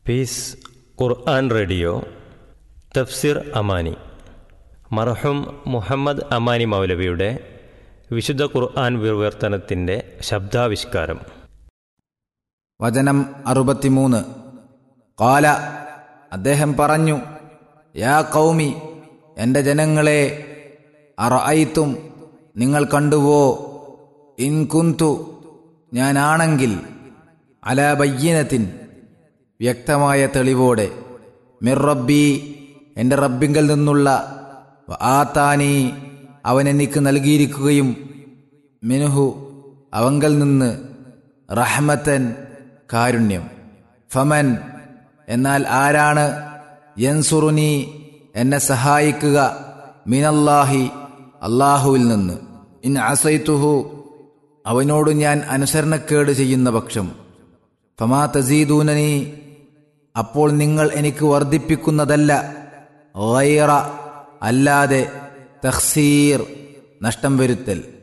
piece Quran radio Tafsir Amani മർഹൂം മുഹമ്മദ് അമാനി മൗലവിയുടെ വിശുദ്ധ ഖുർആൻ വിവർത്തനത്തിൻ്റെ ശബ്ദാവിഷ്കാരം വചനം അറുപത്തിമൂന്ന് കാല അദ്ദേഹം പറഞ്ഞു യാ കൗമി എൻ്റെ ജനങ്ങളെ അറഅയ്ത്തും നിങ്ങൾ കണ്ടുവോ ഇൻ കുന്തു ഞാനാണെങ്കിൽ അല ബയ്യനത്തിൻ വ്യക്തമായ തെളിവോടെ മിർ റബ്ബി എൻ്റെ റബ്ബിങ്കൽ നിന്നുള്ള ആത്താനി അവൻ എനിക്ക് നൽകിയിരിക്കുകയും മിനുഹു അവങ്കൽ നിന്ന് റഹ്മത്തൻ കാരുണ്യം ഫമൻ എന്നാൽ ആരാണ് യൻസുറുനി എന്നെ സഹായിക്കുക മിനല്ലാഹി അള്ളാഹുവിൽ നിന്ന് ഇൻ അസൈത്തുഹു അവനോട് ഞാൻ അനുസരണക്കേട് ചെയ്യുന്ന പക്ഷം ഫമാ തസീദൂനനി അപ്പോൾ നിങ്ങൾ എനിക്ക് വർദ്ധിപ്പിക്കുന്നതല്ല ഗൈറ അല്ലാതെ തഹ്സീർ നഷ്ടം വരുത്തൽ